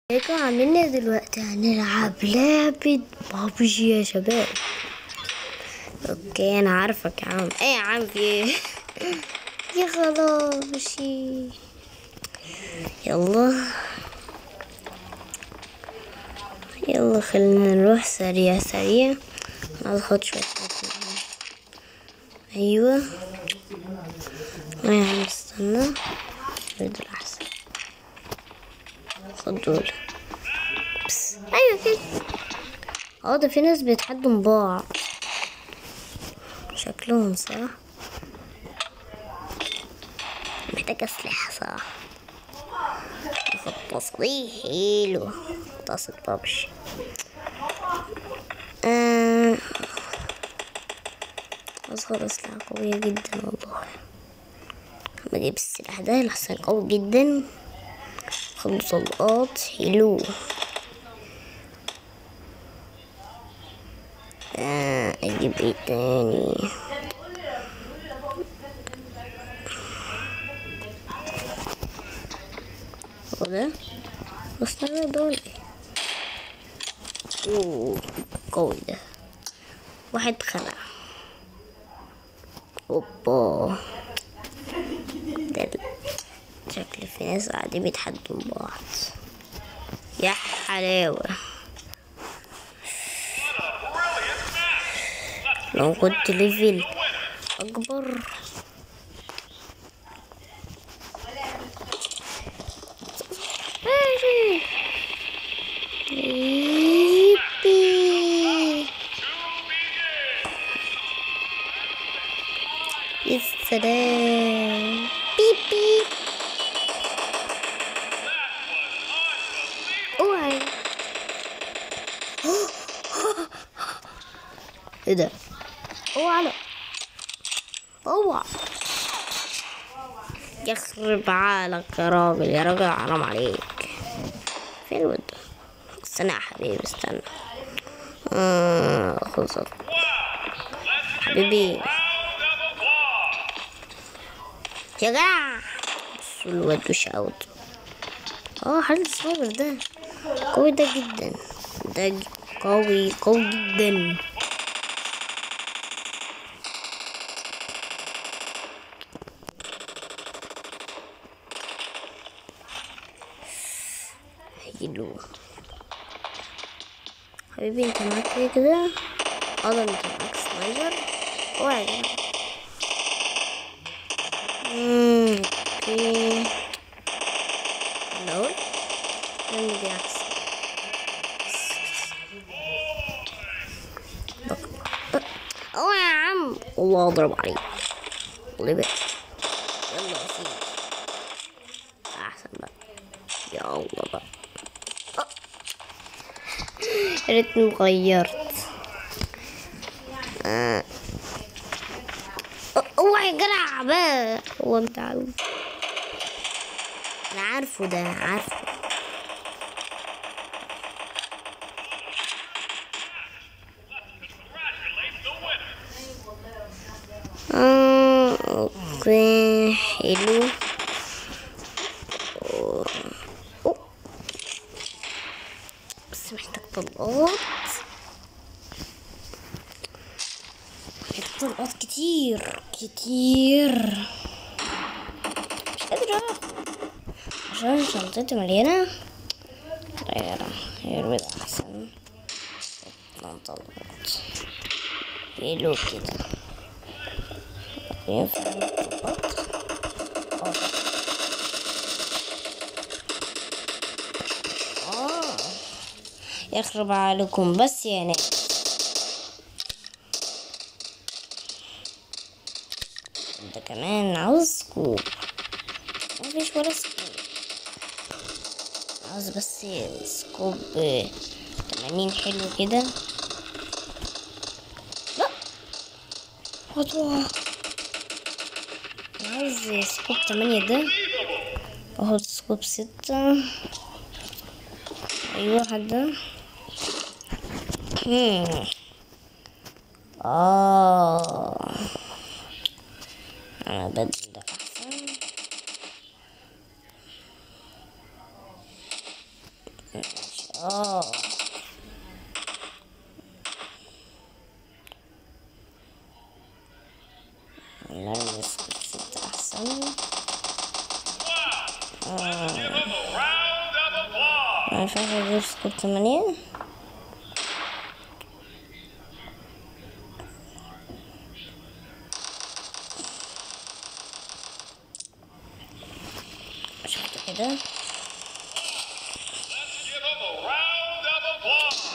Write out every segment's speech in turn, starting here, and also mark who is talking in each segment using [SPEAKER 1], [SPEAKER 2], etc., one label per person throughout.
[SPEAKER 1] ازيكم عاملين ايه دلوقتي هنلعب لعبة بابجي يا شباب اوكي انا عارفك يا عم ايه يا عم في ايه يا خلاص يلا يلا خلينا نروح سريع سريع ناخد شوية حاجات معانا. ايوه اه يا عم استنى دول احسن خد دول بس ايوه كده اه ده في ناس بيتحدوا بعض شكلهم صح محتاج اسلحة صح اخد تصريح حلو طاسة بابش آه. أصغر أسلحة قوية جدا والله بجيب السلاح ده لحسن قوي جدا خد طلقات حلو آه اجيب ايه تاني هو ده بس ده دول اوه قوي ده واحد خلع اوبا ده ال- شكل في ناس قاعدين بيتحدوا بعض يا حلاوة لو كنت ليفل أكبر يبي. يا سلام بيب بيب اوعي ايه ده اوعى لا اوعى يخرب عقلك يا راجل يا راجل حرام عليك فين الواد ده استنى يا حبيبي استنى آه خلصت حبيبي يا جدع بصوا الواد وش اوت اه حد الصابر ده قوي ده جدا ده ج- قوي قوي جدا حلو حبيبي انت معاك ايه كده اه ده انت معاك سنايبر اوعى يا جدع مم، اوكي الاول نعمل دي عكس اوعى يا عم والله اضرب عليك والله بقى يلا يا سيدي احسن بقى يا الله بقى آه. يا ريتني غيرت آه. اوعى يا جدع بقى هو انت عاوز انا عارفه ده عارفه آه، اوكي حلو أوه. أوه. بس محتاج طلقات محتاج طلقات كتير كتير مش قادرة عشان شنطتي مليانة غير غير ده أحسن نعم طلقات حلو كده ينفع الطلقات اه آه. يخرب عليكم بس يا ناس ده كمان عاوز سكوب مفيش ولا سكوب عاوز بس سكوب تمانين حلو كده لا خطوة عاوز سكوب تمانية ده اخد سكوب ستة ايوه حد هم. اه انا بدل ده احسن ماشي اه نلبس ست احسن
[SPEAKER 2] Give him a round of applause.
[SPEAKER 1] انا مش عارفه اجيب سكور تمانية شفت كده
[SPEAKER 2] Let's give him a round of applause.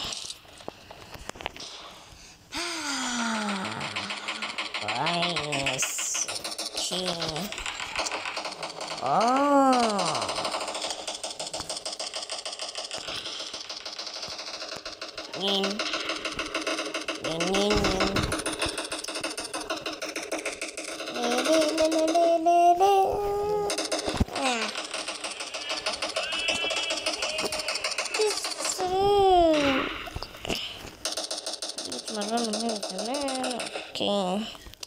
[SPEAKER 1] كويس اوكي اه مين مين مين مين لي لي لي لي لي لي. آه. يسرين. بتمرن هنا كمان اوكي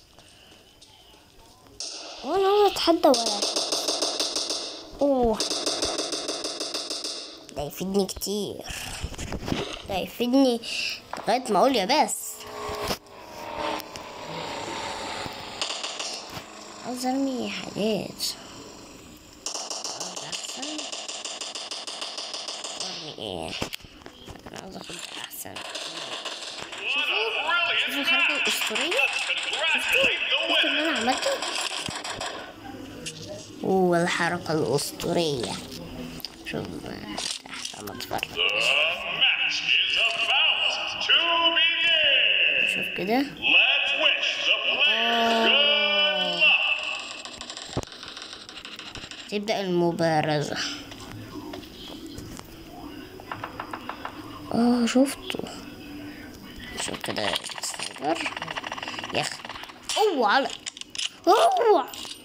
[SPEAKER 1] وانا عاوز اتحدى واحد اوه ده يفيدني كتير ده يفيدني لغاية ما اقول يا بس عاوز ارمي حاجات عاوز احسن وارمي ايه انا عاوز اخد احسن
[SPEAKER 2] What a
[SPEAKER 1] شوفوا
[SPEAKER 2] brilliant
[SPEAKER 1] الحركة
[SPEAKER 2] match.
[SPEAKER 1] الأسطورية
[SPEAKER 2] Congratulate the
[SPEAKER 1] شوفوا اللي
[SPEAKER 2] winner.
[SPEAKER 1] أنا عملته والحركة الأسطورية شوف أحسن ما اتفرج
[SPEAKER 2] The match is about to begin.
[SPEAKER 1] شوف كده
[SPEAKER 2] Let's wish the players good luck.
[SPEAKER 1] تبدأ المبارزة اه شفته شوف كده السنايبر يا اخي اوعى على اوعى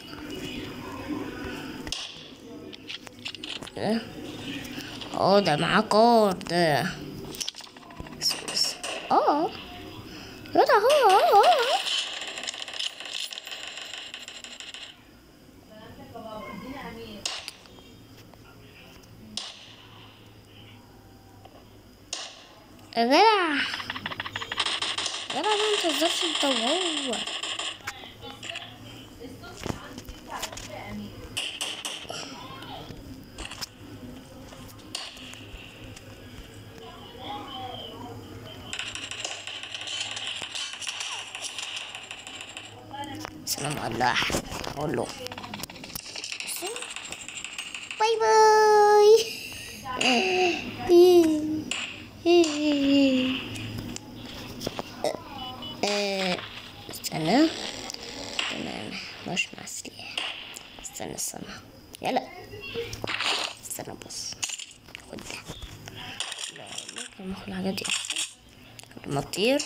[SPEAKER 1] إيه؟ اه ده معاه كارد بس بس اه يا ده هو هو هو يا جدع يا جدع ما تهزرش انت وهو سلام على احمد اقول له باي باي آه، استنى تمام مش مع سلاح استنى استنى يلا استنى بص خد ده لا ممكن ناخد الحاجات دي احسن قبل ما تطير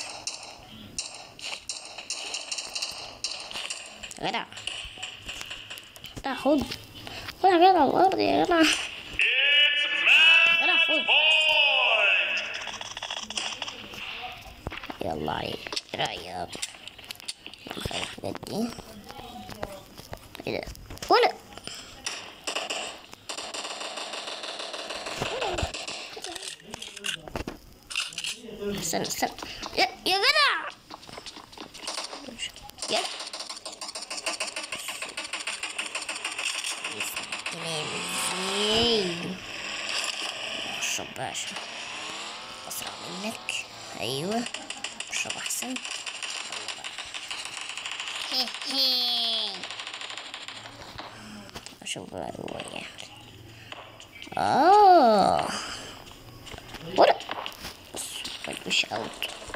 [SPEAKER 1] يا جدع ده خد خد حاجات على الارض يا جدع
[SPEAKER 2] It's match
[SPEAKER 1] يلا خد
[SPEAKER 2] point.
[SPEAKER 1] يلا عليك رايك نخلي الحاجات دي ايه ده ولا استنى استنى يا يا جدع يلا ازاي اشرب باشا اسرع منك ايوه اشرب احسن اشوف بقى هو يعمل اه ولا مش اوت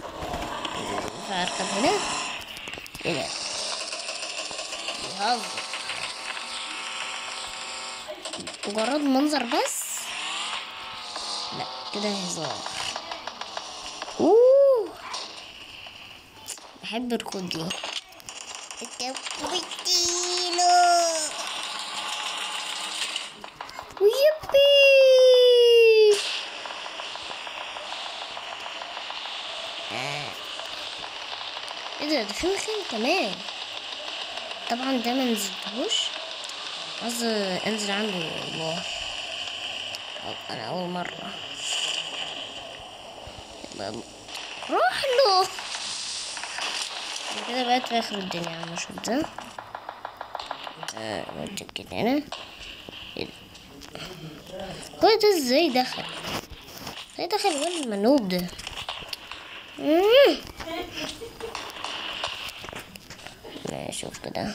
[SPEAKER 1] اركب هنا ايه ده بيهزر مجرد منظر بس لا كده هزار اوه بحب الكود دي التوبيتينو ويبي آه. ايه ده ده في مكان كمان طبعا ده ما نزلتهوش عايز انزل عنده والله انا اول مرة يلا يلا. روح له أنا كده بقيت في اخر الدنيا يا عم شوف ده آه، نودي كده هنا إيه ده؟ كل ده ازاي دخل ازاي دخل وين المنوب ده مم. نشوف كده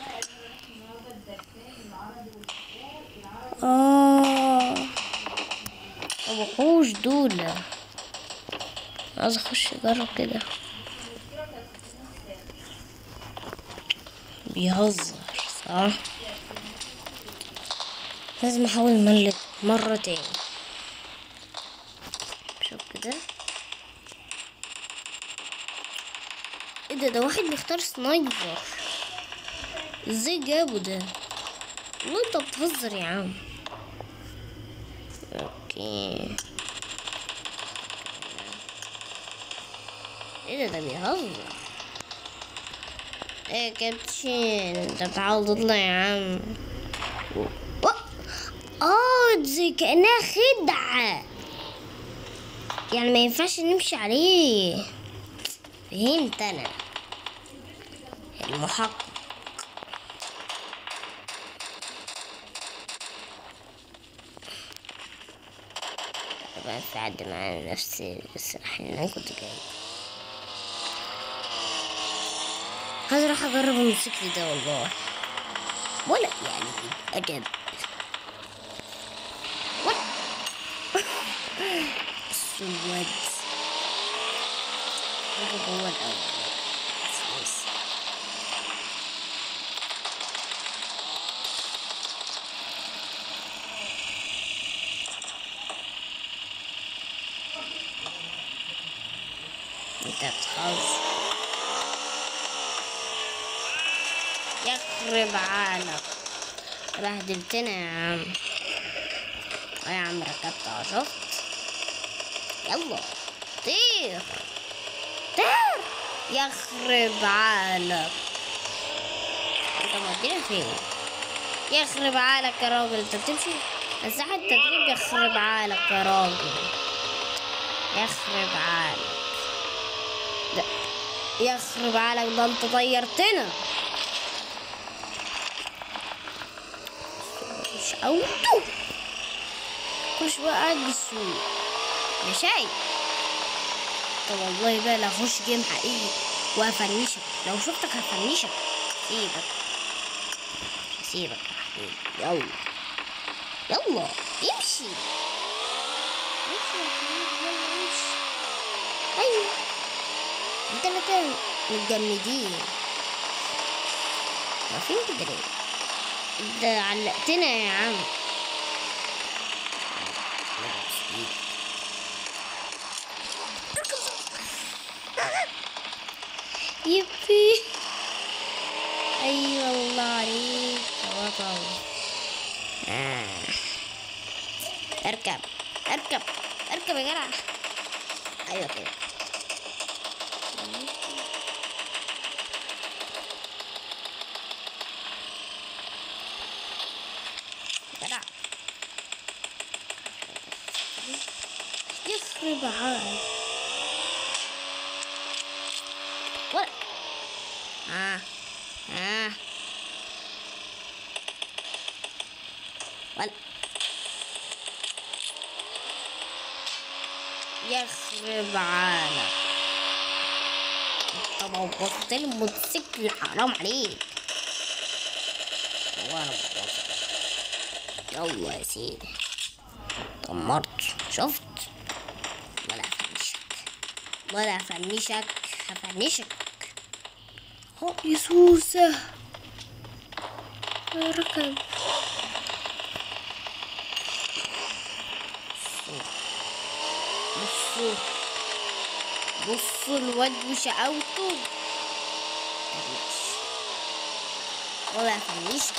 [SPEAKER 1] اه وحوش دول عايز اخش اجرب كده بيهزر صح لازم احاول ملك مرة تاني شوف كده ايه ده ده واحد بيختار سنايبر ازاي جابه ده والله انت بتهزر يا عم اوكي ايه ده ده بيهزر ايه يا كابتن انت بتحاول تطلع يا عم و- اه دي كأنها خدعة يعني ما ينفعش نمشي عليه فهمت انا المحقق طبعا في حد معانا نفس السلاح اللي انا كنت جاي عايز اروح اجرب الموتوسيكل ده والله ولا يعني ادب ولا السود هو هو الاول بس. انت بتهزر يخرب عقلك بهدلتنا يا عم اه يا عم ركبت اهو شفت يلا طير طير يخرب عقلك انت مودينا فين يخرب عقلك يا راجل انت بتمشي مساحة التدريب يخرب عقلك يا راجل يخرب عقلك ده يخرب عقلك ده انت طيرتنا مش اوتو كل شوية قاعد بالسوق يا شايف طب والله بقى لا اخش جيم حقيقي وهفنشك لو شفتك هفنشك سيبك سيبك يا حبيبي يلا يلا امشي امشي يا حبيبي يلا امشي ايوه انت اللي كان متجمدين واقفين كده ليه ده علقتنا يا عم يبي ايوه الله عليك يا بطل آه. اركب اركب اركب يا جدع ايوه كده جدع يخرب عقل ولا آه آه ولا يخرب عقلك طب بوظت لي الموتوسيكل حرام عليك وانا بوظت يلا يا سيدي دمرت شفت ولا هفنشك ولا هفنشك هفنشك هو يا سوسة يا ركب بصوا بصوا الواد وشقاوته ولا هفنشك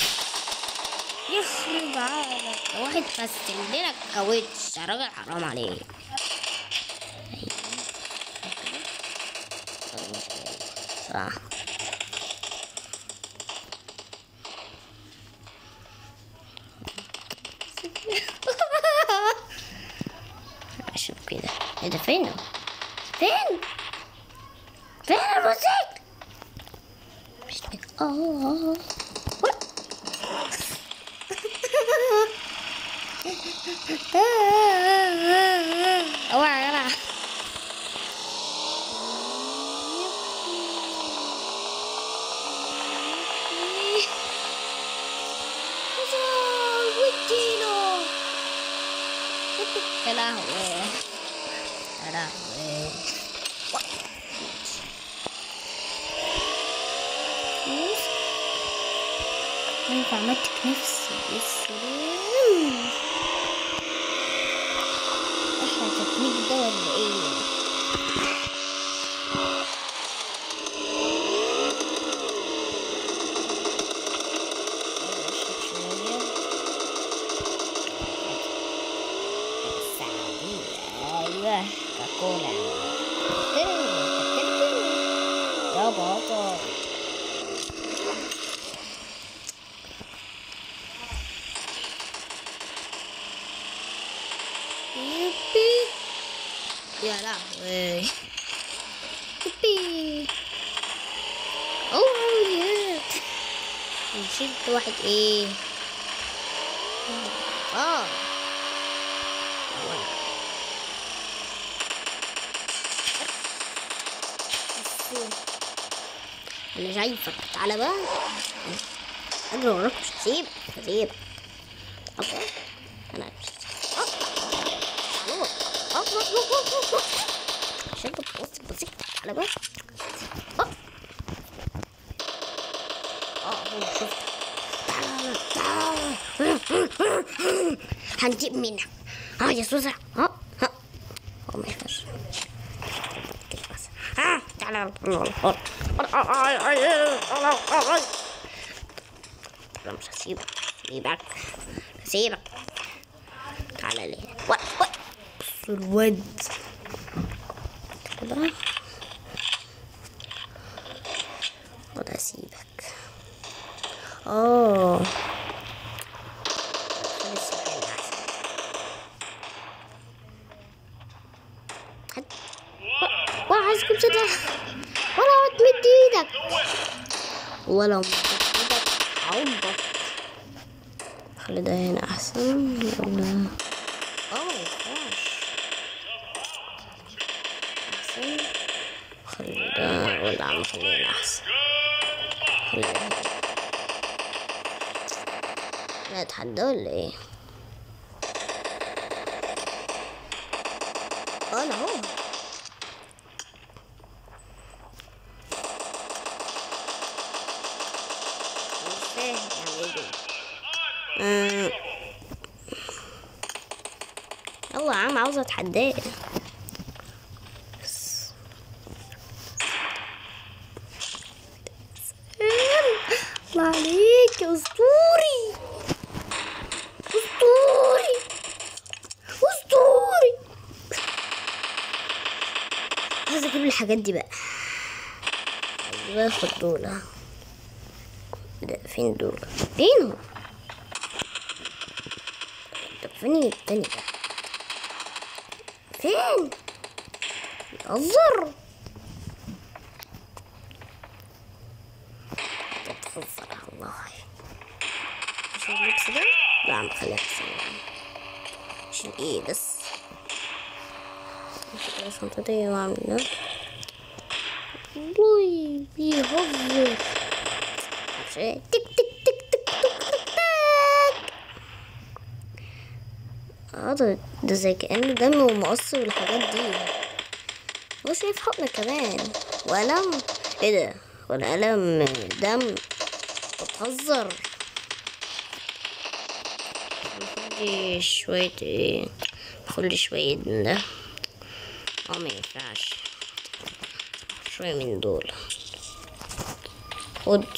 [SPEAKER 1] يخرب عقلك ده واحد فسل لنا الكاوتش يا راجل حرام عليك صح شوف كده ايه ده فين هو؟ فين فين الموتوسيكل مش اه آه. اوعى يا جدع يا لهوي يا لهوي كيف عملت نفسي يا سلام احنا تكنيك ده ولا ايه أيوة، أشرب شوية. السعودية أيوة كاكولا يا بابا يبي يا لهوي يبي اوه يا نشيل واحد ايه اه انا شايفك تعالى بقى اجري وراك مش هسيب مش هسيب اوكي انا أه. تعالوا. أه، أه، أه، أه، أه. عشان بص بص تعالى بقى أه. اه هو شفت تعالى تعالى هنجيب منها اه يا سوسة ها ها هو ما يقدرش كده بس ها تعالى لا مش هسيبك هسيبك هسيبك تعالى ليه وات وات بص الواد كده وده هسيبك اه خلي السكين أحسن. هات. ولا عايز كل ده ولا تمد ايدك ولا مد ايدك عضك خلي ده هنا احسن ولا اه ما ينفعش احسن خلي ده ولا عم خلينا احسن خلي ده هنا. لا اتحدى ولا ايه انا اهو مش فاهم يعني ايه دول آه. يلا يا عم عاوزة اتحداه بس. الله عليك يا اسطوري اسطوري اسطوري عايزة اجيب الحاجات دي بقى ايوه خد دول ده فين دول فين هو طب فين التاني ده فين بيهزر انت بتهزر والله مش اللبس ده لا ما خليها احسن عشان ايه بس امسك الشنطتين واعمل ده والله بيهزر معرفش ايه تك تك تك تك تك تك تك اه ده ده زي كأنه دم ومقص والحاجات دي هو شايف حقن كمان وقلم ايه ده ولا قلم دم بتهزر خلي شوية ايه خلي شوية من ده اه ما ينفعش شوية من دول خد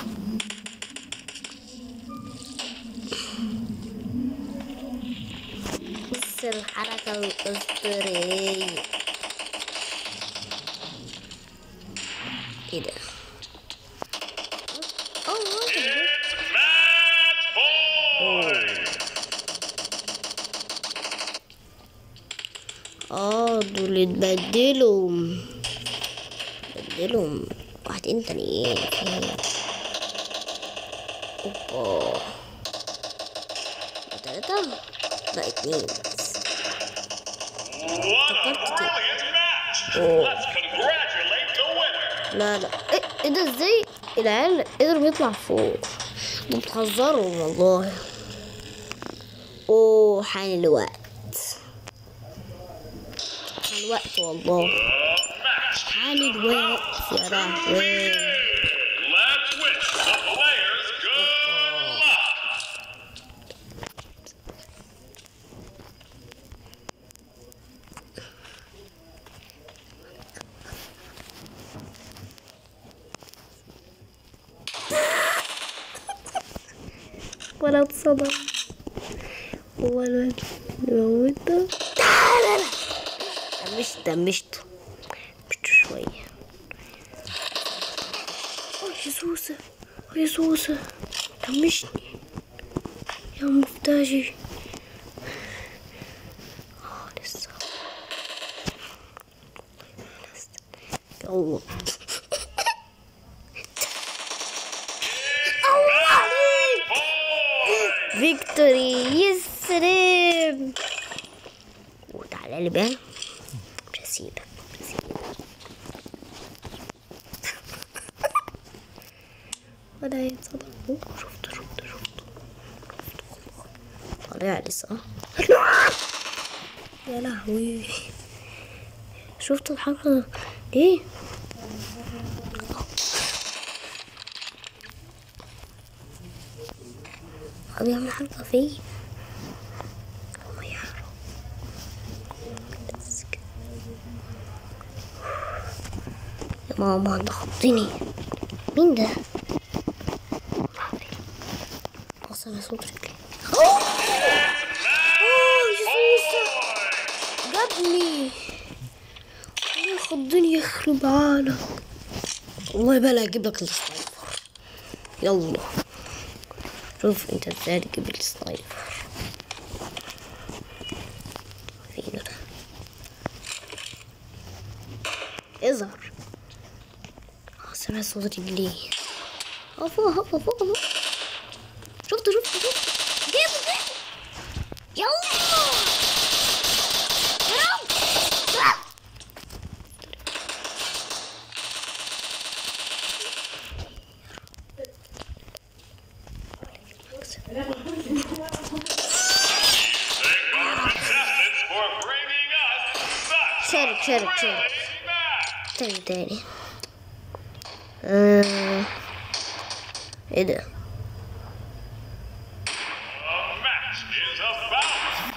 [SPEAKER 1] بص الحركة الأسطورية ايه ده؟ اه واحد ده.
[SPEAKER 2] Match point.
[SPEAKER 1] اه دول اتبدلوا اتبدلوا واحدين تانيين اوبا تلاتة لا اتنين
[SPEAKER 2] What a brilliant match! Let's congratulate the winner!
[SPEAKER 1] لا لا ايه إيه ده ازاي العيال قدروا يطلع فوق ده بتهزروا والله اوه حان الوقت حان الوقت والله
[SPEAKER 2] Match
[SPEAKER 1] حان الوقت يا لهوي
[SPEAKER 2] Let's wish the players good luck!
[SPEAKER 1] ولا اتصدم ولا موته لا لا دمشت دمشته دمشته شوية اه يا سوسة اه يا سوسة دمشتني يا مفتاجي اه لسه يلا الله عليك فيكتوري يسرم وتعالى لي بقى مش هسيبك مش هسيبك ولا يتصدق شفت شفت شفت طالع لي صح يا لهوي شفت الحركة دي هو بيعمل حركة فيه هو يعرف بس كده. يا ماما ده خضني مين ده؟ بص انا صوت رجلي اوه يا سوسة جابني والله خضني يخرب عقلك والله بلا اجيب لك السنايبر يلا شوف انت ازاي تجيب السنايبر فين ده اظهر اه سمعت صوت رجلي اه فوق اهو فوق فوق اهو شفته شفته شفته جيبه جيبه يلا يلا
[SPEAKER 2] Contestants for bringing us such
[SPEAKER 1] شارك شارك شارك
[SPEAKER 2] thrilling match!
[SPEAKER 1] تاني تاني آه. ايه ده
[SPEAKER 2] The match is about